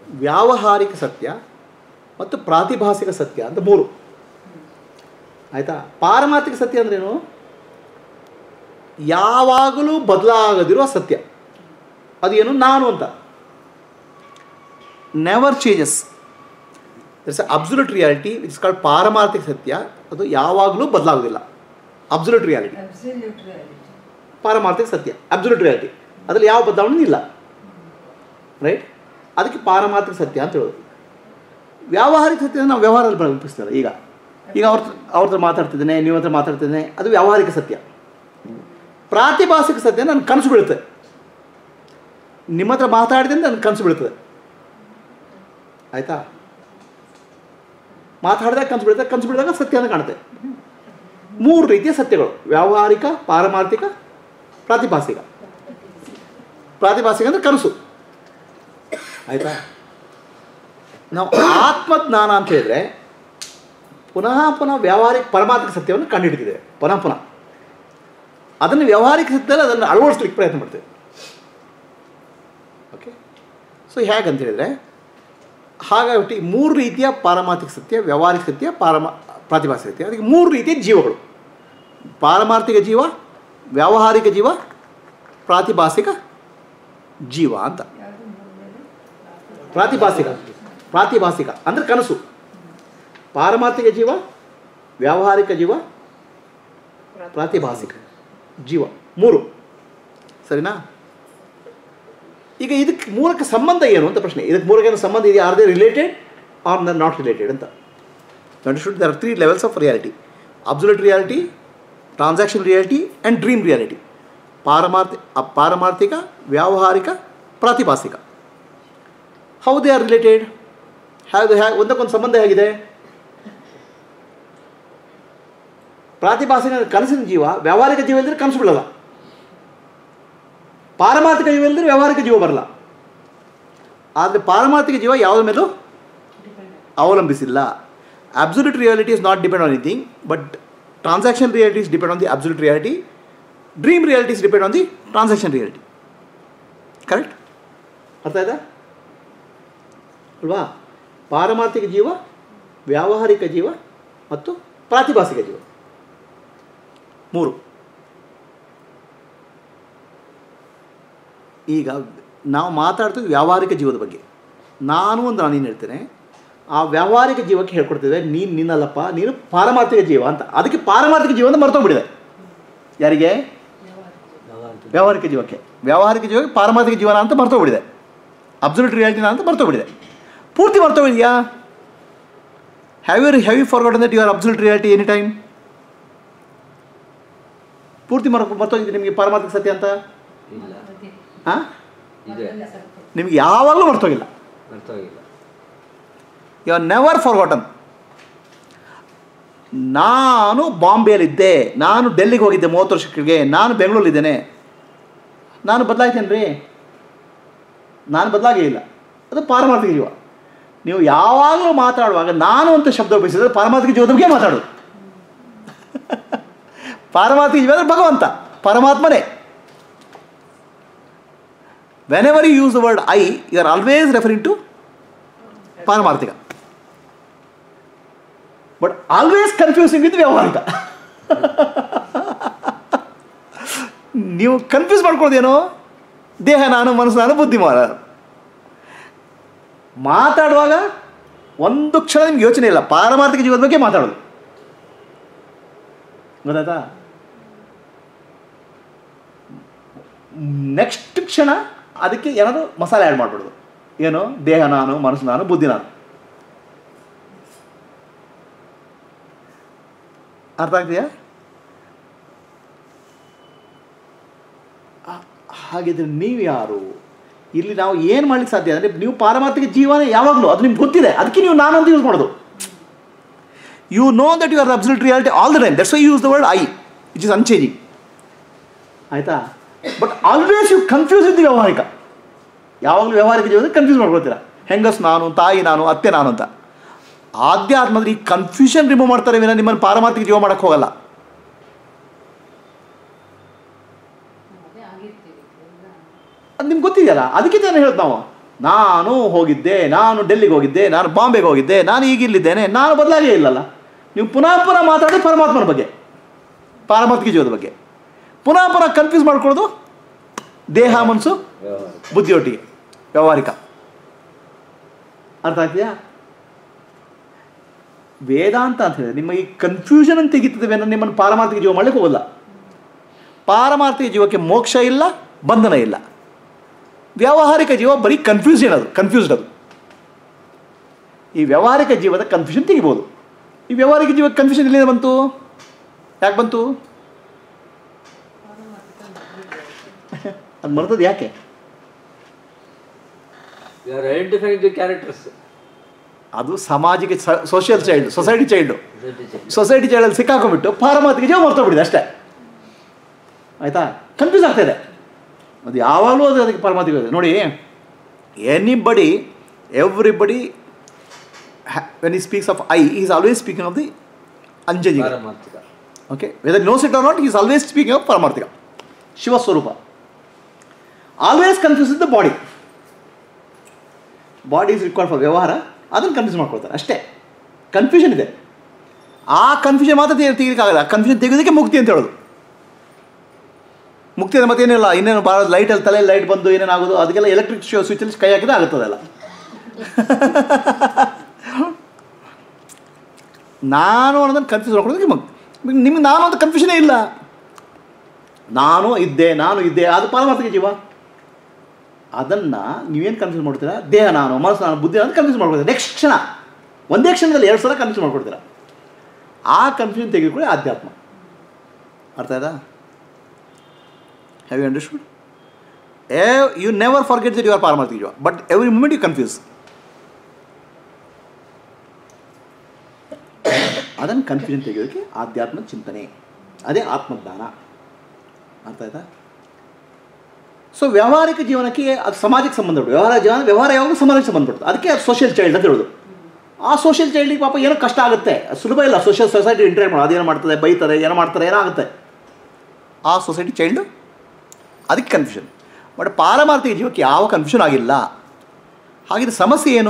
ವ್ಯಾವಹಾರಿಕ ಸತ್ಯ ಮತ್ತು ಪ್ರಾತಿಭಾಸಿಕ ಸತ್ಯ ಅಂತ ಮೂರು ಆಯಿತಾ ಪಾರಮಾರ್ಥಿಕ ಸತ್ಯ ಅಂದ್ರೇನು ಯಾವಾಗಲೂ ಬದಲಾಗದಿರುವ ಸತ್ಯ ಅದೇನು ನಾನು ಅಂತ never changes it's absolute reality it's called ಪಾರಮಾರ್ಥಿಕ ಸತ್ಯ ಅದು ಯಾವಾಗಲೂ ಬದಲಾಗೋದಿಲ್ಲ ಅಬ್ಸುಲೂಟ್ ರಿಯಾಲಿಟಿ Absolute reality. ಪಾರಮಾರ್ಥಿಕ ಸತ್ಯ ಅಬ್ಸುಲೂಟ್ ರಿಯಾಲಿಟಿ ಅದರಲ್ಲಿ ಯಾವ ಬದಲಾವಣೆ ಇಲ್ಲ ರೈಟ್ ಅದಕ್ಕೆ ಪಾರಮಾರ್ಥಿಕ ಸತ್ಯ ಅಂತ ಹೇಳೋದು ವ್ಯಾವಹಾರಿಕ ಸತ್ಯ ನಾವು ವ್ಯವಹಾರದಲ್ಲಿ ಬಳಸ್ತಾರೆ ಈಗ ಈಗ ಅವ್ರ ಅವ್ರ ಹತ್ರ ಮಾತಾಡ್ತಿದ್ದೇನೆ ನೀವು ಹತ್ರ ಮಾತಾಡ್ತಿದ್ದೇನೆ ಅದು ವ್ಯಾವಹಾರಿಕ ಸತ್ಯ ಪ್ರಾತಿಭಾಸಿಕ ಸತ್ಯ ನನ್ನ ಕನಸು ಬೀಳುತ್ತೆ ನಿಮ್ಮ ಹತ್ರ ಮಾತಾಡಿದ್ರೆ ನನ್ನ ಕನಸು ಬೀಳ್ತದೆ ಆಯಿತಾ ಮಾತಾಡಿದಾಗ ಕನಸು ಬೀಳುತ್ತೆ ಕನಸು ಬೀಳಿದಾಗ ಸತ್ಯ ಅಂತ ಕಾಣುತ್ತೆ ಮೂರು ರೀತಿಯ ಸತ್ಯಗಳು ವ್ಯಾವಹಾರಿಕ ಪಾರಮಾರ್ಥಿಕ ಪ್ರಾತಿಭಾಸಿಕ ಪ್ರಾತಿಭಾಸಿಕ ಅಂದರೆ ಕನಸು ಆಯಿತಾ ನಾವು ಆತ್ಮಜ್ಞಾನ ಅಂತ ಹೇಳಿದ್ರೆ ಪುನಃ ಪುನಃ ವ್ಯಾವಹಾರಿಕ ಪರಮಾರ್ಥಿಕ ಸತ್ಯವನ್ನು ಕಂಡುಹಿಡಿದಿದ್ದೇವೆ ಪುನಃ ಪುನಃ ಅದನ್ನು ವ್ಯಾವಹಾರಿಕ ಸತ್ಯದಲ್ಲಿ ಅದನ್ನು ಅಳವಡಿಸ್ಲಿಕ್ಕೆ ಪ್ರಯತ್ನ ಮಾಡ್ತೇವೆ ಓಕೆ ಸೊ ಹೇಗಂತ ಹೇಳಿದರೆ ಹಾಗಾಗಿ ಈ ಮೂರು ರೀತಿಯ ಪಾರಮಾರ್ಥಿಕ ಸತ್ಯ ವ್ಯಾವಹಾರಿಕ ಸತ್ಯ ಪಾರಮ ಪ್ರಾತಿಭಾಸಿಕ ಸತ್ಯ ಅದಕ್ಕೆ ಮೂರು ರೀತಿಯ ಜೀವಗಳು ಪಾರಮಾರ್ಥಿಕ ಜೀವ ವ್ಯಾವಹಾರಿಕ ಜೀವ ಪ್ರಾತಿಭಾಸಿಕ ಜೀವ ಅಂತ ಯಾವುದು ಮೂರನೇದು? ಪ್ರಾತಿಭಾಸಿಕ ಪ್ರಾತಿಭಾಸಿಕ ಅಂದರೆ ಕನಸು ಪಾರಮಾರ್ಥಿಕ ಜೀವ ವ್ಯಾವಹಾರಿಕ ಜೀವ ಪ್ರಾತಿಭಾಸಿಕ ಜೀವ ಮೂರು ಸರಿನಾ ಈಗ ಇದಕ್ಕೆ ಮೂಲಕ ಸಂಬಂಧ ಏನು ಅಂತ ಪ್ರಶ್ನೆ ಇದಕ್ಕೆ ಮೂಲಕ ಏನು ಸಂಬಂಧ ಇದೆಯಾ are they related are they not related ಅಂತ understood there are three levels of reality absolute reality transaction reality and dream reality ಪಾರಮಾರ್ಥಿ ಅ- ಪಾರಮಾರ್ಥಿಕ ವ್ಯಾವಹಾರಿಕ ಪ್ರಾತಿಭಾಸಿಕ ಹೌ ದೇ ಆರ್ ರಿಲೇಟೆಡ್ ಹೇಗೆ ಹೇಗೆ ಒಂದಕ್ಕೊಂದು ಸಂಬಂಧ ಹೇಗಿದೆ ಪ್ರಾತಿಭಾಸಿಕ ಅಂದ್ರೆ ಕನಸಿನ ಜೀವ ವ್ಯಾವಹಾರಿಕ ಜೀವ ಇಲ್ಲದ್ರೆ ಕನಸು ಬೀಳಲ್ಲ ಪಾರಮಾರ್ಥಿಕ ಜೀವ ಇಲ್ಲದ್ರೆ ವ್ಯಾವಹಾರಿಕ ಜೀವ ಬರಲ್ಲ ಆದರೆ ಪಾರಮಾರ್ಥಿಕ ಜೀವ ಯಾವುದ್ರ ಮೇಲೂ ಅವಲಂಬಿಸಿಲ್ಲ absolute reality is not depend on anything but transaction reality is depend on the absolute reality dream reality is depend on the transaction reality correct ಅರ್ಥ ಆಯ್ತಾ ಅಲ್ವಾ ಪಾರಮಾರ್ಥಿಕ ಜೀವ ವ್ಯಾವಹಾರಿಕ ಜೀವ ಮತ್ತು ಪ್ರಾತಿಭಾಸಿಕ ಜೀವ ಮೂರು ಈಗ ನಾವು ಮಾತಾಡ್ತಿದ್ವಿ ವ್ಯಾವಹಾರಿಕ ಜೀವದ ಬಗ್ಗೆ ನಾನು ಒಂದು ನಾನು ಏನು ಹೇಳ್ತೇನೆ ಆ ವ್ಯಾವಹಾರಿಕ ಜೀವಕ್ಕೆ ಹೇಳ್ಕೊಡ್ತಿದ್ದೆ ನೀನು ನಿನ್ನಲ್ಲಪ್ಪ ನೀನು ಪಾರಮಾರ್ಥಿಕ ಜೀವ ಅಂತ ಅದಕ್ಕೆ ಪಾರಮಾರ್ಥಿಕ ಜೀವ ಅಂತ ಮರ್ತೋಗ್ಬಿಟ್ಟಿದೆ ಯಾರಿಗೆ ವ್ಯಾವಹಾರಿಕ ಜೀವಕ್ಕೆ ವ್ಯಾವಹಾರಿಕ ಜೀವಕ್ಕೆ ಪಾರಮಾರ್ಥಿಕ ಜೀವನ ಅಂತ ಮರ್ತೋಗ್ಬಿಟ್ಟಿದೆ ಅಬ್ಸಲ್ಯೂಟ್ ರಿಯಾಲಿಟಿನ ಅಂತ ಮರ್ತೋಗ್ಬಿಟ್ಟಿದೆ ಪೂರ್ತಿ ಮರ್ತೋಗಿದೆಯಾ have you have you forgotten that you are absolute reality any time ಪೂರ್ತಿ ಮರ್ ಮರ್ತೋಗಿದೆ ನಿಮಗೆ ಪಾರಮಾರ್ಥಿಕ ಸತ್ಯ ಅಂತ ಇಲ್ಲ ಅದೇ. ಹಾಂ ಇದೆ ಮೊದಲನೇ ಸ್ವಲ್ಪ. ನಿಮಗೆ ಯಾವಾಗಲೂ ಮರ್ತೋಗಿಲ್ಲ ಅರ್ಥವಾಗಿಲ್ಲ ಯು ಆರ್ ನೆವರ್ ಫಾರ್ಗಾಟನ್ ನಾನು ಬಾಂಬೆಯಲ್ಲಿದ್ದೆ ನಾನು ಡೆಲ್ಲಿಗೆ ಹೋಗಿದ್ದೆ ಮೂವತ್ತು ವರ್ಷಕ್ಕೆ ನಾನು ಬೆಂಗಳೂರಲ್ಲಿದ್ದೇನೆ ನಾನು ಬದಲಾಯ್ತೇನೆ ರೀ ನಾನು ಬದಲಾಗೇ ಇಲ್ಲ ಅದು ಪಾರಮಾರ್ಥಿಕ ಜೀವ ನೀವು ಯಾವಾಗಲೂ ಮಾತಾಡುವಾಗ ನಾನು ಅಂತ ಶಬ್ದ ಉಪಯೋಗಿಸಿದ್ರೆ ಪಾರಮಾರ್ಥಿಕ ಜೀವದ ಬಗ್ಗೆ ಮಾತಾಡೋದು ಪಾರಮಾರ್ಥಿಕ ಜೀವ ಅಂದರೆ ಭಗವಂತ ಪರಮಾತ್ಮನೇ whenever you use the word I you are always referring to ಪಾರಮಾರ್ಥಿಕ ಬಟ್ ಆಲ್ವೇಸ್ ಕನ್ಫ್ಯೂಸಿಂಗ್ ವಿತ್ ವ್ಯಾವಹಾರಿಕ ನೀವು ಕನ್ಫ್ಯೂಸ್ ಮಾಡ್ಕೊಳ್ಳೋದೇನು ದೇಹ ನಾನು ಮನಸ್ಸು ನಾನು ಬುದ್ಧಿ ಮಾಡ ಮಾತಾಡುವಾಗ ಒಂದು ಕ್ಷಣ ನಿಮ್ಗೆ ಯೋಚನೆ ಇಲ್ಲ ಪಾರಮಾರ್ಥಿಕ ಜೀವದ ಬಗ್ಗೆ ಮಾತಾಡೋದು ಗೊತ್ತಾಯ್ತಾ ನೆಕ್ಸ್ಟ್ ಕ್ಷಣ ಅದಕ್ಕೆ ಏನಾದರೂ ಮಸಾಲೆ ಆ್ಯಡ್ ಮಾಡ್ಬಿಡೋದು ಏನು ದೇಹ ನಾನು ಮನಸ್ಸು ನಾನು ಬುದ್ಧಿ ನಾನು ಅರ್ಥ ಆಗ್ತೀಯಾ ಆ- ಹಾಗಿದ್ರೆ ನೀವು ಯಾರು ಇಲ್ಲಿ ನಾವು ಏನು ಮಾಡ್ಲಿಕ್ಕೆ ಸಾಧ್ಯ ಅಂದರೆ ನೀವು ಪಾರಮಾರ್ಥಿಕ ಜೀವನ ಯಾವಾಗಲೂ ಅದು ನಿಮ್ಗೆ ಗೊತ್ತಿದೆ ಅದಕ್ಕೆ ನೀವು ನಾನು ಅಂತ ಯೂಸ್ ಮಾಡೋದು you know that you are absolute reality all the time that's why use the word I it is unchanging ಆಯಿತಾ but always you confuse with ವ್ಯಾವಹಾರಿಕ ಯಾವಾಗಲೂ ವ್ಯಾವಹಾರಿಕ ಜೀವನ ಕನ್ಫ್ಯೂಸ್ ಮಾಡ್ಕೊಳ್ತೀರಾ ಹೆಂಗಸ್ ನಾನು ತಾಯಿ ನಾನು ಅತ್ತೆ ನಾನು ಅಂತ ಆಧ್ಯಾತ್ಮದಲ್ಲಿ ಈ ಕನ್ಫ್ಯೂಷನ್ ರಿಮೂವ್ ಮಾಡ್ತಾರೆ ವಿನ ನಿಮ್ಮನ್ನು ಪಾರಮಾರ್ಥಿಕ ಜೀವ ಮಾಡೋಕ್ಕೆ ಹೋಗಲ್ಲ ಅದೇ ಆಗಿರ್ತೀವಿ ಎಲ್ಲ. ಅದು ನಿಮ್ಗೆ ಗೊತ್ತಿದೆಯಲ್ಲ ಅದಕ್ಕೆ ತಾನೇ ಹೇಳೋದು ನಾವು ನಾನು ಹೋಗಿದ್ದೆ ನಾನು ಡೆಲ್ಲಿಗೆ ಹೋಗಿದ್ದೆ ನಾನು ಬಾಂಬೆಗೆ ಹೋಗಿದ್ದೆ ನಾನು ಈಗ ಇಲ್ಲಿದ್ದೇನೆ ನಾನು ಬದಲಾಗೇ ಇಲ್ಲಲ್ಲ ನೀವು ಪುನಃ ಪುನಃ ಮಾತಾಡಿ ಪರಮಾತ್ಮನ ಬಗ್ಗೆ ಪಾರಮಾರ್ಥಿಕ ಜೀವದ ಬಗ್ಗೆ ಪುನಃ ಪುನಃ ಕನ್ಫ್ಯೂಸ್ ಮಾಡ್ಕೊಳ್ಳೋದು ದೇಹ ಮನಸ್ಸು ವ್ಯವಹಾರ ಬುದ್ಧಿಯೊಟ್ಟಿಗೆ ವ್ಯಾವಹಾರಿಕ ಅರ್ಥ ಆಗ್ತೀಯಾ ವೇದಾಂತ ಅಂತ ಹೇಳಿದ್ರೆ ನಿಮ್ಮ ಈ ಕನ್ಫ್ಯೂಷನ್ ಅಂತ ತೆಗಿತದೆ ಅನ್ನೋ ನಿಮ್ಮನ್ನು ಪಾರಮಾರ್ಥಿಕ ಜೀವ ಮಾಡಲಿಕ್ಕೆ ಹೋಗಲ್ಲ ಪಾರಮಾರ್ಥಿಕ ಜೀವಕ್ಕೆ ಮೋಕ್ಷ ಇಲ್ಲ ಬಂಧನ ಇಲ್ಲ ವ್ಯಾವಹಾರಿಕ ಜೀವ ಬರೀ ಕನ್ಫ್ಯೂಷನ್ ಅದು ಕನ್ಫ್ಯೂಸ್ಡ್ ಅದು ಈ ವ್ಯಾವಹಾರಿಕ ಜೀವದ ಕನ್ಫ್ಯೂಷನ್ ತೆಗಿಬೋದು ಈ ವ್ಯಾವಹಾರಿಕ ಜೀವ ಕನ್ಫ್ಯೂಷನ್ ಎಲ್ಲಿಂದ ಬಂತು ಯಾಕೆ ಬಂತು ಅದು ಮರ್ತದ್ದು ಯಾಕೆ you are identifying the characters ಅದು ಸಮಾಜಿಕ social child society child society ಚೈಲ್ಡಲ್ಲಿ ಸಿಕ್ಕಾಕೊಂಡ್ಬಿಟ್ಟು ಪಾರಮಾರ್ಥಿಕ ಜೀವ ಮರ್ತೋಗ್ಬಿಟ್ಟಿದೆ ಅಷ್ಟೇ ಆಯಿತಾ ಕನ್ಫ್ಯೂಸ್ ಆಗ್ತಾ ಇದೆ ಅದು ಯಾವಾಗಲೂ ಅದು ಅದಕ್ಕೆ ಪಾರಮಾರ್ಥಿಕ ಇದೆ ನೋಡಿ anybody everybody when he speaks of I is always speaking of the ಅಂಜನಿ ಪಾರಮಾರ್ಥಿಕ okay whether knows it or not is always speaking of ಪರಮಾರ್ಥಿಕ ಶಿವಸ್ವರೂಪ always confuse the body body is required for ವ್ಯವಹಾರ ಅದನ್ನು ಕನ್ಫ್ಯೂಸ್ ಮಾಡ್ಕೊಳ್ತಾರೆ ಅಷ್ಟೇ confusion ಇದೆ ಆ ಕನ್ಫ್ಯೂಷನ್ ಮಾತ್ರ ತೆಗೆ- ತೆಗಿಲಿಕ್ಕಾಗಲ್ಲ ಕನ್ಫ್ಯೂಷನ್ ತೆಗೆಯೋದಕ್ಕೆ ಮುಕ್ತಿ ಅಂತ ಹೇಳೋದು ಮುಕ್ತಿ ಅಂದ್ರೆ ಮತ್ತೇನಿಲ್ಲ ಇನ್ನೇನು ಭಾಳ ಲೈಟಲ್ಲಿ ತಲೆ ಲೈಟ್ ಬಂದು ಏನೇನಾಗೋದು ಅದಕ್ಕೆಲ್ಲ ಎಲೆಕ್ಟ್ರಿಕ್ ಸ್ವಿಚಲ್ಲಿ ಕೈ ಹಾಕಿದ್ರೆ ಆಗುತ್ತದೆಲ್ಲ ನಾನು ಅನ್ನೋದನ್ನು ಕನ್ಫ್ಯೂಸ್ ಮಾಡ್ಕೊಳ್ಳೋದಕ್ಕೆ ಮುಕ್ತಿ ನಿಮ್ಗೆ ನಾನು ಅಂತ ಕನ್ಫ್ಯೂಷನೇ ಇಲ್ಲ ನಾನು ಇದ್ದೆ ನಾನು ಇದ್ದೆ ಅದು ಪಾರಮಾರ್ಥಿಕ ಜೀವ ಅದನ್ನು ನೀವೇನು ಕನ್ಫ್ಯೂಸ್ ಮಾಡ್ತೀರಾ ದೇಹ ನಾನು ಮನಸ್ಸು ನಾನು ಬುದ್ಧಿ ಅಂತ ಕನ್ಫ್ಯೂಸ್ ಮಾಡ್ಕೊಳ್ತೀರಾ ನೆಕ್ಸ್ಟ್ ಕ್ಷಣ ಒಂದೇ ಕ್ಷಣದಲ್ಲಿ ಎರಡು ಸಲ ಕನ್ಫ್ಯೂಸ್ ಮಾಡ್ಕೊಡ್ತೀರಾ ಆ ಕನ್ಫ್ಯೂಷನ್ ತೆಗೆದುಕೊಳ್ಳಿ ಆಧ್ಯಾತ್ಮ ಅರ್ಥ ಆಯ್ತಾ have you understood a you never forget that you are ಪಾರಮಾರ್ಥಿಕ ಜೀವ but every moment you confuse ಅದನ್ನು ಕನ್ಫ್ಯೂಷನ್ ತೆಗೆಯೋದಕ್ಕೆ ಆಧ್ಯಾತ್ಮ ಚಿಂತನೆ ಅದೇ ಆತ್ಮಜ್ಞಾನ ಅರ್ಥ ಆಯ್ತಾ ಸೊ ವ್ಯಾವಹಾರಿಕ ಜೀವನಕ್ಕೆ ಅದು ಸಮಾಜಕ್ಕೆ ಸಂಬಂಧಪಟ್ಟು ವ್ಯವಹಾರ ಜೀವನ ವ್ಯವಹಾರ ಯಾವಾಗಲೂ ಸಮಾಜಕ್ಕೆ ಸಂಬಂಧಪಟ್ಟು ಅದಕ್ಕೆ ಸೋಷಿಯಲ್ ಚೈಲ್ಡ್ ಅಂತ ಹೇಳೋದು ಆ ಸೋಷಿಯಲ್ ಚೈಲ್ಡಿಗೆ ಪಾಪ ಏನೋ ಕಷ್ಟ ಆಗುತ್ತೆ ಅದು ಸುಲಭ ಇಲ್ಲ ಸೋಷಿಯಲ್ ಸೊಸೈಟಿ ಇಂಟ್ರೇಟ್ ಮಾಡೋದು ಅದೇನು ಮಾಡ್ತದೆ ಬೈತಾರೆ ಏನೋ ಮಾಡ್ತಾರೆ ಏನೋ ಆಗುತ್ತೆ ಆ ಸೊಸೈಟಿ ಚೈಲ್ಡು ಅದಕ್ಕೆ ಕನ್ಫ್ಯೂಷನ್ ಬಟ್ ಪಾರಮಾರ್ಥಿಕ ಜೀವಕ್ಕೆ ಯಾವ ಕನ್ಫ್ಯೂಷನ್ ಆಗಿಲ್ಲ ಹಾಗಿದ್ರೆ ಸಮಸ್ಯೆ ಏನು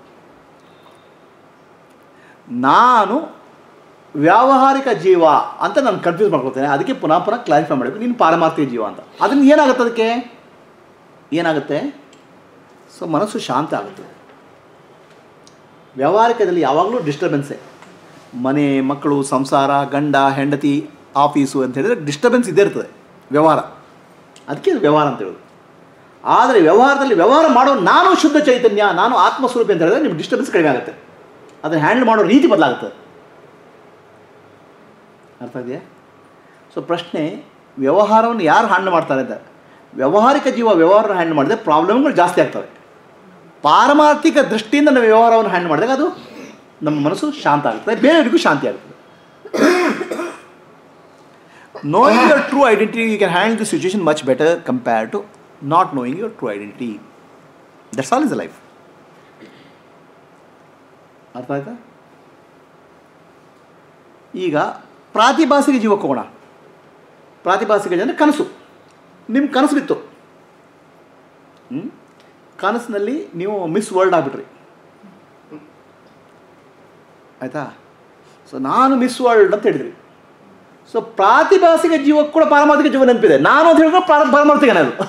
ನಾನು ವ್ಯಾವಹಾರಿಕ ಜೀವ ಅಂತ ನಾನು ಕನ್ಫ್ಯೂಸ್ ಮಾಡ್ಕೊಳ್ತೇನೆ ಅದಕ್ಕೆ ಪುನಃ ಪುನಃ ಕ್ಲಾರಿಫೈ ಮಾಡಬೇಕು ನೀನು ಪಾರಮಾರ್ಥಿಕ ಜೀವ ಅಂತ ಅದನ್ನು ಏನಾಗುತ್ತೆ ಅದಕ್ಕೆ ಏನಾಗುತ್ತೆ ಸೊ ಮನಸ್ಸು ಶಾಂತ ಆಗುತ್ತೆ ವ್ಯಾವಹಾರಿಕದಲ್ಲಿ ಯಾವಾಗಲೂ ಡಿಸ್ಟರ್ಬೆನ್ಸೇ ಮನೆ ಮಕ್ಕಳು ಸಂಸಾರ ಗಂಡ ಹೆಂಡತಿ ಆಫೀಸು ಅಂತ ಹೇಳಿದ್ರೆ ಡಿಸ್ಟರ್ಬೆನ್ಸ್ ಇದ್ದೇ ಇರ್ತದೆ ವ್ಯವಹಾರ ಅದಕ್ಕೆ ಇದು ವ್ಯವಹಾರ ಅಂತ ಹೇಳೋದು ಆದರೆ ವ್ಯವಹಾರದಲ್ಲಿ ವ್ಯವಹಾರ ಮಾಡೋ ನಾನು ಶುದ್ಧ ಚೈತನ್ಯ ನಾನು ಆತ್ಮಸ್ವರೂಪಿ ಅಂತ ಹೇಳಿದ್ರೆ ನಿಮ್ಗೆ ಡಿಸ್ಟರ್ಬೆನ್ಸ್ ಕಡಿಮೆ ಆಗುತ್ತೆ ಅದನ್ನು ಹ್ಯಾಂಡಲ್ ಮಾಡೋ ರೀತಿ ಬದಲಾಗುತ್ತೆ ಅರ್ಥ ಇದೆಯಾ ಸೊ ಪ್ರಶ್ನೆ ವ್ಯವಹಾರವನ್ನು ಯಾರು ಹ್ಯಾಂಡಲ್ ಮಾಡ್ತಾರೆ ಅಂತ ವ್ಯಾವಹಾರಿಕ ಜೀವ ವ್ಯವಹಾರ ಹ್ಯಾಂಡಲ್ ಮಾಡಿದ್ರೆ ಪ್ರಾಬ್ಲಮ್ಗಳು ಜಾಸ್ತಿ ಆಗ್ತವೆ ಪಾರಮಾರ್ಥಿಕ ದೃಷ್ಟಿಯಿಂದ ನಾವು ವ್ಯವಹಾರವನ್ನು ಹ್ಯಾಂಡಲ್ ಮಾಡಿದಾಗ ಅದು ನಮ್ಮ ಮನಸ್ಸು ಶಾಂತ ಆಗುತ್ತದೆ ಬೇರೆಯವರಿಗೂ ಶಾಂತಿ ಆಗುತ್ತದೆ knowing your true identity you can handle the situation much better compared to not knowing your true identity that's all is life ಅರ್ಥ ಆಯ್ತಾ ಈಗ ಪ್ರಾತಿಭಾಸಿಕ ಜೀವಕ್ಕೆ ಹೋಗೋಣ ಪ್ರಾತಿಭಾಸಿಕ ಜನ ಕನಸು ನಿಮ್ಮ ಕನಸು ಬಿತ್ತು ಹ್ಮ್? ಕನಸಿನಲ್ಲಿ ನೀವು ಮಿಸ್ ವರ್ಲ್ಡ್ ಆಗಿಬಿಟ್ರಿ ಆಯಿತಾ ಸೊ ನಾನು ಮಿಸ್ ವರ್ಲ್ಡ್ ಅಂತ ಹೇಳಿದ್ರಿ ಸೊ ಪ್ರಾತಿಭಾಸಿಕ ಜೀವಕ್ಕೆ ಕೂಡ ಪಾರಮಾರ್ಥಿಕ ಜೀವ ನೆನಪಿದೆ ನಾನು ಅಂತ ಹೇಳಿದ್ರೆ ಪಾರ ಪಾರಮಾರ್ಥಿಕನೇ ಅದು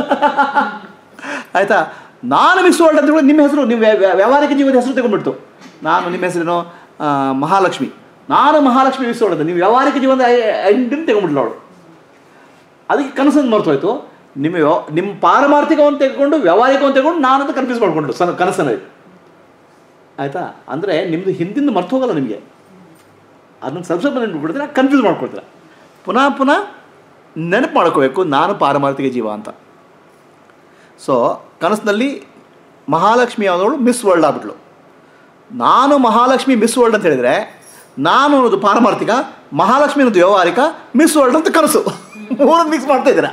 ಆಯಿತಾ ನಾನು ಮಿಸ್ ವರ್ಲ್ಡ್ ಅಂತ ಹೇಳಿ ನಿಮ್ಮ ಹೆಸರು ನೀವು ವ್ಯ- ವ್ಯ- ವ್ಯಾವಹಾರಿಕ ಜೀವದ ಹೆಸರು ತಗೊಂಡ್ಬಿಡ್ತು ನಾನು ನಿಮ್ಮ ಹೆಸರೇನು ಆ, ಮಹಾಲಕ್ಷ್ಮಿ ನಾನು ಮಹಾಲಕ್ಷ್ಮಿ ಮಿಸ್ ವರ್ಲ್ಡ್ ಅಂತ ನೀವು ವ್ಯಾವಹಾರಿಕ ಜೀವನದ ಐಡೆಂಟಿಟಿ ತಗೊಂಡ್ಬಿಡ್ಲು ಅವಳು ಅದಕ್ಕೆ ಕನಸನ್ನು ಮರ್ತೋಯ್ತು ನಿಮ್ಮ ವ್ಯವ- ನಿಮ್ಮ ಪಾರಮಾರ್ಥಿಕವನ್ನು ತೆಗೆದುಕೊಂಡು ವ್ಯಾವಹಾರಿಕವನ್ನು ತೆಗೆದುಕೊಂಡು ನಾನು ಅಂತ ಕನ್ಫ್ಯೂಸ್ ಮಾಡಿಕೊಂಡ್ರು ಸಣ್ಣ ಕನಸನಲ್ಲಿ ಆಯಿತಾ ಅಂದರೆ ನಿಮ್ಮದು ಹಿಂದಿಂದ ಮರ್ತು ಹೋಗಲ್ಲ ನಿಮಗೆ ಅದನ್ನು ಸ್ವಲ್ಪ ಸ್ವಲ್ಪ ನೆನಪು ಬಿಡ್ತೀರ ಕನ್ಫ್ಯೂಸ್ ಮಾಡ್ಕೊಳ್ತೀರ ಪುನಃ ಪುನಃ ನೆನಪು ಮಾಡ್ಕೋಬೇಕು ನಾನು ಪಾರಮಾರ್ಥಿಕ ಜೀವ ಅಂತ ಸೊ ಕನಸಿನಲ್ಲಿ ಮಹಾಲಕ್ಷ್ಮಿ ಆದವಳು ಮಿಸ್ ವರ್ಲ್ಡ್ ಆಗ್ಬಿಟ್ಲು ನಾನು ಮಹಾಲಕ್ಷ್ಮಿ ಮಿಸ್ ವರ್ಲ್ಡ್ ಅಂತ ಹೇಳಿದರೆ ನಾನು ಅನ್ನೋದು ಪಾರಮಾರ್ಥಿಕ ಮಹಾಲಕ್ಷ್ಮಿ ಅನ್ನೋದು ವ್ಯವಹಾರಿಕ ಮಿಸ್ ವರ್ಲ್ಡ್ ಅಂತ ಕನಸು ಮೂರನ್ನು ಮಿಕ್ಸ್ ಮಾಡ್ತಾ ಇದ್ದೀರಾ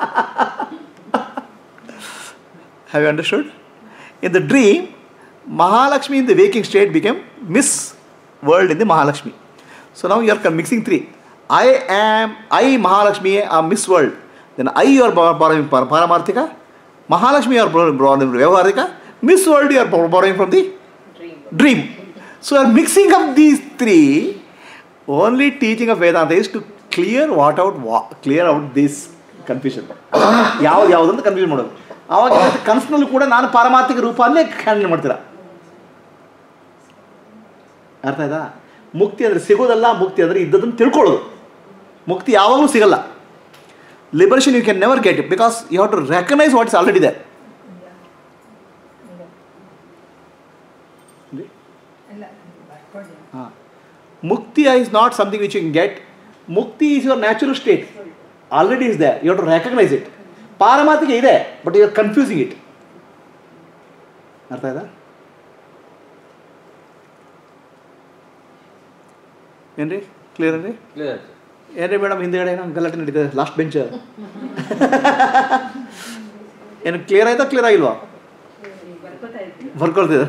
have you understood in the dream Mahalakshmi in the waking state became Miss World in the Mahalakshmi so ನಾವು you are mixing three I am I Mahalakshmi ಆ Miss World then I you are ಪಾರಮಾರ್ಥಿಕ Mahalakshmi you are borrowing borrowing from Vyavaharika, Miss World you are bor- borrowing from the dream. So you are mixing up these three. Only teaching of Vedanta is to clear what out wa- clear out this confusion. ಯಾವ್ದು ಯಾವ್ದು ಅಂತ confuse ಮಾಡೋದು ಆವಾಗ ಏನಾಗುತ್ತೆ, ಕನಸಿನಲ್ಲೂ ಕೂಡ ನಾನು ಪಾರಮಾರ್ಥಿಕ ರೂಪ ಅಲ್ಲೇ ಹ್ಯಾಂಡಲ್ ಮಾಡ್ತೀರಾ ಅರ್ಥ ಆಯ್ತಾ ಮುಕ್ತಿ ಅಂದರೆ ಸಿಗೋದಲ್ಲ ಮುಕ್ತಿ ಅಂದರೆ ಇದ್ದದನ್ನು ತಿಳ್ಕೊಳ್ಳೋದು ಮುಕ್ತಿ ಯಾವಾಗಲೂ ಸಿಗಲ್ಲ liberation you can never get it because you have to recognise what's already ಇದೆ ಹಾಂ ಮುಕ್ತಿ is not something which you can get ಮುಕ್ತಿ is your natural state already is there you have to recognise it ಪಾರಮಾರ್ಥಿಗೆ ಇದೆ but you are confusing it ಅರ್ಥ ಆಯ್ತಾ ಏನ್ರಿ clear ಏನ್ರಿ Clear. ಏನ್ರಿ ಮೇಡಮ್ ಹಿಂದೆಗಡೆ ಏನೋ ಗಲಾಟೆ ನಡೀತದೆ ಲಾಸ್ಟ್ ಬೆಂಚ್ ಏನು ಕ್ಲಿಯರ್ ಆಯ್ತಾ ಕ್ಲಿಯರ್ ಆಗಿಲ್ವಾ ಬರ್ಕೊಳ್ತಿದೆ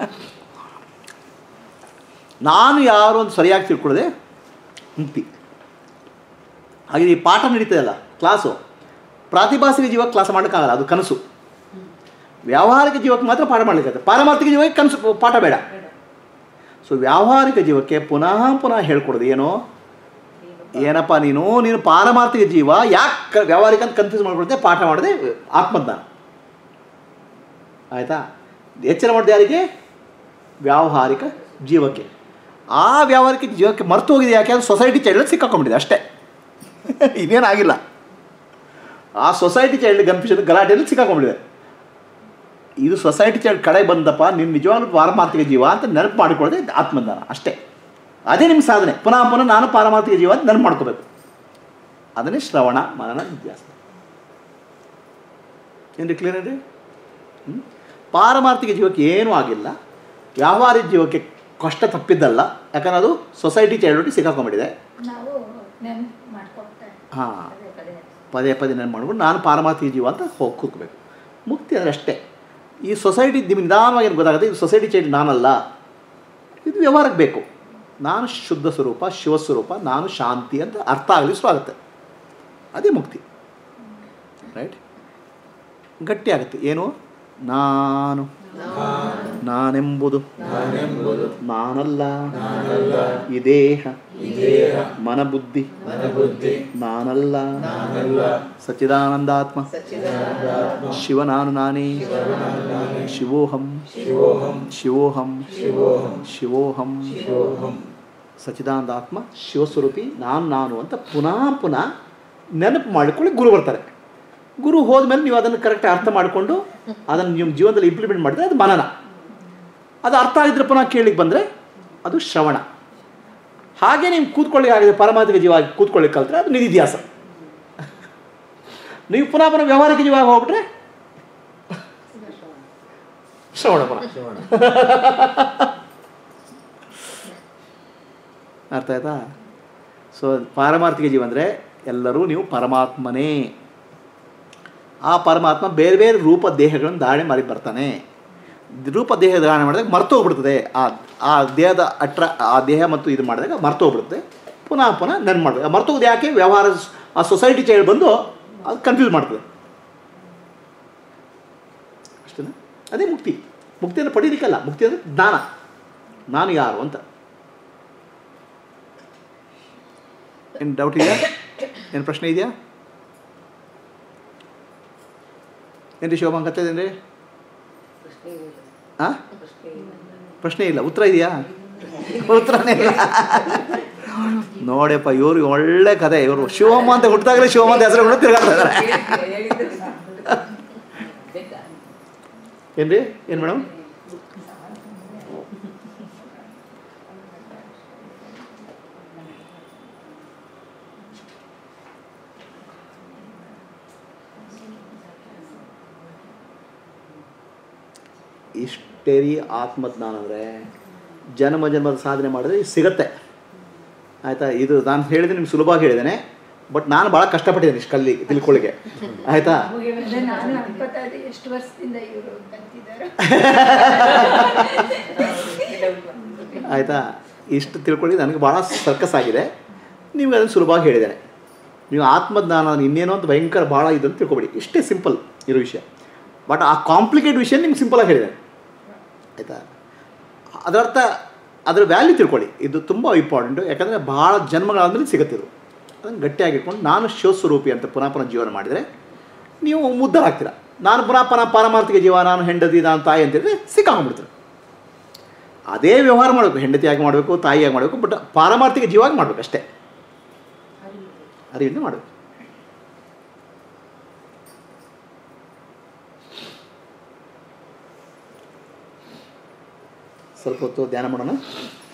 ನಾನು ಯಾರು ಅಂತ ಸರಿಯಾಗಿ ತಿಳ್ಕೊಳ್ಳದೆ ಮುಕ್ತಿ ಹಾಗೆ ಈ ಪಾಠ ನಡೀತದಲ್ಲ ಕ್ಲಾಸು ಪ್ರಾತಿಭಾಸಿಕ ಜೀವಕ್ಕೆ ಕ್ಲಾಸ್ ಮಾಡೋಕ್ಕಾಗಲ್ಲ ಅದು ಕನಸು ವ್ಯಾವಹಾರಿಕ ಜೀವಕ್ಕೆ ಮಾತ್ರ ಪಾಠ ಮಾಡಲಿಕ್ಕೆ ಪಾರಮಾರ್ಥಿಕ ಜೀವಕ್ಕೆ ಕನಸು ಪಾಠ ಬೇಡ ಸೊ ವ್ಯಾವಹಾರಿಕ ಜೀವಕ್ಕೆ ಪುನಃ ಪುನಃ ಹೇಳ್ಕೊಡೋದು ಏನೋ ಏನಪ್ಪ ನೀನು ನೀನು ಪಾರಮಾರ್ಥಿಕ ಜೀವ ಯಾಕೆ ವ್ಯಾವಹಾರಿಕ ಅಂತ ಕನ್ಫ್ಯೂಸ್ ಮಾಡ್ಕೊಡುತ್ತೆ ಪಾಠ ಮಾಡದೆ ಆತ್ಮಜ್ಞಾನ ಆಯಿತಾ ಎಚ್ಚರ ಮಾಡಿದೆ ಯಾರಿಗೆ ವ್ಯಾವಹಾರಿಕ ಜೀವಕ್ಕೆ ಆ ವ್ಯಾವಹಾರಿಕ ಜೀವಕ್ಕೆ ಮರ್ತು ಹೋಗಿದೆ ಯಾಕೆ ಅದು ಸೊಸೈಟಿ ಚೈಲ್ಡ್ ಸಿಕ್ಕಾಕೊಂಡ್ಬಿಟ್ಟಿದೆ ಅಷ್ಟೇ ಇನ್ನೇನಾಗಿಲ್ಲ ಆ ಸೊಸೈಟಿ ಚೈಲ್ಡ್ ಕನ್ಫ್ಯೂಷನ್ ಗಲಾಟೆಯಲ್ಲಿ ಸಿಕ್ಕಾಕೊಂಡ್ಬಿಟ್ಟಿದೆ ಇದು ಸೊಸೈಟಿ ಚೈಲ್ಡ್ ಕಡೆ ಬಂದಪ್ಪ ನಿಮ್ಮ ನಿಜವಾಗ್ಲೂ ಪಾರಮಾರ್ಥಿಕ ಜೀವ ಅಂತ ನೆನಪು ಮಾಡಿಕೊಳ್ಳದೆ ಆತ್ಮಜ್ಞಾನ ಅಷ್ಟೇ ಅದೇ ನಿಮ್ಮ ಸಾಧನೆ ಪುನಃ ಪುನಃ ನಾನು ಪಾರಮಾರ್ಥಿಕ ಜೀವ ಅಂತ ನೆನಪು ಮಾಡ್ಕೋಬೇಕು ಅದನ್ನೇ ಶ್ರವಣ ಮನನ ನಿಧ್ಯಾಸ ಏನ್ರಿ ಕ್ಲಿಯರ್ ಏನ್ರಿ ಹ್ಮ್? ಪಾರಮಾರ್ಥಿಕ ಜೀವಕ್ಕೆ ಏನೂ ಆಗಿಲ್ಲ ವ್ಯಾವಹಾರಿಕ ಜೀವಕ್ಕೆ ಕಷ್ಟ ತಪ್ಪಿದ್ದಲ್ಲ ಯಾಕಂದ್ರೆ ಅದು ಸೊಸೈಟಿ ಚೈಲ್ಡ್ ಸಿಕ್ಕಾಕೊಂಡ್ಬಿಟ್ಟಿದೆ ನಾವು ನೆನ್ಪು ಮಾಡ್ಕೊಳ್ತಾ ಹಾಂ ಪದೇ ಪದೇ ಪದೇ ಪದೇ ನೆನಪು ಮಾಡ್ಕೊಂಡು ನಾನು ಪಾರಮಾರ್ಥಿಕ ಜೀವ ಅಂತ ಹೋಗಿ ಕೂತ್ಕೋಬೇಕು ಮುಕ್ತಿ ಅಂದರೆ ಅಷ್ಟೇ ಈ ಸೊಸೈಟಿ ನಿಮ್ಗೆ ನಿಧಾನವಾಗಿ ಏನು ಗೊತ್ತಾಗುತ್ತೆ ಇದು ಸೊಸೈಟಿ ಚೈಲ್ಡ್ ನಾನಲ್ಲ ಇದು ವ್ಯವಹಾರಕ್ಕೆ ಬೇಕು ನಾನು ಶುದ್ಧ ಸ್ವರೂಪ ಶಿವಸ್ವರೂಪ ನಾನು ಶಾಂತಿ ಅಂತ ಅರ್ಥ ಆಗಲಿ ಶುರು ಆಗುತ್ತೆ ಅದೇ ಮುಕ್ತಿ ರೈಟ್ ಗಟ್ಟಿ ಆಗುತ್ತೆ ಏನು ನಾನು ನಾನೆಂಬುದು ನಾನಲ್ಲ ಈ ದೇಹ ಮನಬುದ್ಧಿ ನಾನಲ್ಲ ಸಚ್ಚಿದಾನಂದಾತ್ಮ ಶಿವ ನಾನು ನಾನೇ ಶಿವೋಹಂ ಶಿವೋಹಂ ಶಿವೋಹಂ ಸಚ್ಚಿದಾನಂದಾತ್ಮ ಶಿವಸ್ವರೂಪಿ ನಾನು ನಾನು ಅಂತ ಪುನಃ ಪುನಃ ನೆನಪು ಮಾಡಿಕೊಳ್ಳಿ ಗುರು ಬರ್ತಾರೆ ಗುರು ಹೋದ್ಮೇಲೆ ನೀವು ಅದನ್ನು ಕರೆಕ್ಟ್ ಅರ್ಥ ಮಾಡಿಕೊಂಡು ಅದನ್ನು ನಿಮ್ಮ ಜೀವನದಲ್ಲಿ ಇಂಪ್ಲಿಮೆಂಟ್ ಮಾಡಿದ್ರೆ ಅದು ಮನನ ಅದು ಅರ್ಥ ಆಗಿದ್ರೆ ಪುನಃ ಕೇಳಿಕ್ಕೆ ಬಂದರೆ ಅದು ಶ್ರವಣ ಹಾಗೆ ನೀವು ಕೂತ್ಕೊಳ್ಳಿ ಆಗಿದೆ ಪಾರಮಾರ್ಥಿಕ ಜೀವ ಆಗಿ ಕೂತ್ಕೊಳ್ಳಿ ಕಲ್ತ್ರೆ ಅದು ನಿಧಿಧ್ಯಾಸ ನೀವು ಪುನಃ ಪುನಃ ವ್ಯವಹಾರಿಕ ಜೀವ ಆಗಿ ಹೋಗ್ಬಿಟ್ರೆ ಶ್ರವಣ ಪುನಃ ಶ್ರವಣ. ಅರ್ಥ ಆಯ್ತಾ ಸೊ ಪಾರಮಾರ್ಥಿಕ ಜೀವ ಅಂದರೆ ಎಲ್ಲರೂ ನೀವು ಪರಮಾತ್ಮನೇ ಆ ಪರಮಾತ್ಮ ಬೇರೆ ಬೇರೆ ರೂಪ ದೇಹಗಳನ್ನು ಧಾರಣೆ ಮಾಡಿ ಬರ್ತಾನೆ ರೂಪ ದೇಹ ಧಾರಣೆ ಮಾಡಿದಾಗ ಮರ್ತೋಗ್ಬಿಡ್ತದೆ ಆ ಆ ದೇಹದ ಅಟ್ರ ಆ ದೇಹ ಮತ್ತು ಇದು ಮಾಡಿದಾಗ ಮರ್ತೋಗ್ಬಿಡುತ್ತೆ ಪುನಃ ಪುನಃ ನೆನ್ ಮಾಡಬೇಕು ಮರ್ತೋಗೋದು ಯಾಕೆ ವ್ಯವಹಾರ ಸ್- ಆ ಸೊಸೈಟಿ ಚೈಲ್ಡ್ ಬಂದು ಅದು ಕನ್ಫ್ಯೂಸ್ ಮಾಡ್ತದೆ ಅಷ್ಟೇನಾ ಅದೇ ಮುಕ್ತಿ ಮುಕ್ತಿಯನ್ನು ಪಡೀಲಿಕ್ಕಲ್ಲ ಮುಕ್ತಿ ಅಂದರೆ ಜ್ಞಾನ ನಾನು ಯಾರು ಅಂತ ಏನು ಡೌಟ್ ಇದೆಯಾ ಏನು ಪ್ರಶ್ನೆ ಇದೆಯಾ ಏನ್ರಿ ಶೋಭಾ ಕತ್ತದೇನ್ರಿ ಹಾಂ ಪ್ರಶ್ನೆ ಇಲ್ಲ ಉತ್ತರ ಇದೆಯಾ ಉತ್ತರನೇ ಇಲ್ಲ ನೋಡಪ್ಪ ಇವ್ರಿಗೆ ಒಳ್ಳೆ ಕತೆ ಇವರು ಶಿವಮ್ಮ ಅಂತ ಹುಟ್ಟಿದಾಗಲೇ ಶಿವಮ್ಮ ಅಂತ ಹೆಸರು ಕೂಡ ತಿರ್ಗಾಡ್ತಾ ಇದ್ದಾರೆ ಏನ್ರಿ ಏನು ಮೇಡಮ್ ಇಷ್ಟೇ ರೀ ಆತ್ಮಜ್ಞಾನ ಅಂದರೆ ಜನ್ಮ ಜನ್ಮದ ಸಾಧನೆ ಮಾಡಿದ್ರೆ ಇದು ಸಿಗತ್ತೆ ಆಯಿತಾ ಇದು ನಾನು ಹೇಳಿದ್ರೆ ನಿಮ್ಗೆ ಸುಲಭವಾಗಿ ಹೇಳಿದ್ದೇನೆ ಬಟ್ ನಾನು ಭಾಳ ಕಷ್ಟಪಟ್ಟಿದ್ದೇನೆ ಇಷ್ಟು ಕಲ್ಲಿ ತಿಳ್ಕೊಳ್ಳಿಕ್ಕೆ ಆಯಿತಾ ಅಂದ್ರೆ ನಾನು ಅನ್ಕೋತಾ ಇದ್ದೆ ಎಷ್ಟು ವರ್ಷದಿಂದ ಇವರು ಕಲ್ತಿದ್ದಾರೆ ಆಯಿತಾ ಇಷ್ಟು ತಿಳ್ಕೊಳ್ಳಿ ನನಗೆ ಭಾಳ ಸರ್ಕಸ್ ಆಗಿದೆ ನಿಮ್ಗೆ ಅದನ್ನು ಸುಲಭವಾಗಿ ಹೇಳಿದ್ದೇನೆ ನೀವು ಆತ್ಮಜ್ಞಾನ ಇನ್ನೇನೋ ಅಂತ ಭಯಂಕರ ಭಾಳ ಇದು ಅಂತ ತಿಳ್ಕೊಬೇಡಿ ಇಷ್ಟೇ ಸಿಂಪಲ್ ಇರೋ ವಿಷಯ ಬಟ್ ಆ ಕಾಂಪ್ಲಿಕೇಟ್ ವಿಷಯ ನಿಮ್ಗೆ ಸಿಂಪಲಾಗಿ ಹೇಳಿದೆ ಆಯಿತಾ ಅದರರ್ಥ ಅದರ ವ್ಯಾಲ್ಯೂ ತಿಳ್ಕೊಳ್ಳಿ ಇದು ತುಂಬ ಇಂಪಾರ್ಟೆಂಟು ಯಾಕಂದರೆ ಭಾಳ ಜನ್ಮಗಳಾದ್ಮೇಲೆ ಸಿಗುತ್ತಿದ್ದು ಅದನ್ನು ಗಟ್ಟಿಯಾಗಿಟ್ಕೊಂಡು ನಾನು ಶಿವಸ್ವರೂಪಿ ಅಂತ ಪುನಃ ಪುನಃ ಜೀವನ ಮಾಡಿದರೆ ನೀವು ಮುದ್ದರಾಗ್ತೀರ ನಾನು ಪುನಃ ಪುನಃ ಪಾರಮಾರ್ಥಿಕ ಜೀವ ನಾನು ಹೆಂಡತಿ ನಾನು ತಾಯಿ ಅಂತೇಳಿದ್ರೆ ಸಿಕ್ಕಾಕೊಂಡ್ಬಿಡ್ತೀರ ಅದೇ ವ್ಯವಹಾರ ಮಾಡಬೇಕು ಹೆಂಡತಿಯಾಗಿ ಮಾಡಬೇಕು ತಾಯಿಯಾಗಿ ಮಾಡಬೇಕು ಬಟ್ ಪಾರಮಾರ್ಥಿಕ ಜೀವಾಗಿ ಮಾಡಬೇಕು ಅಷ್ಟೇ ಅರಿವಿಂದ ಮಾಡಬೇಕು ಸ್ವಲ್ಪ ಹೊತ್ತು ಧ್ಯಾನ ಮಾಡೋಣ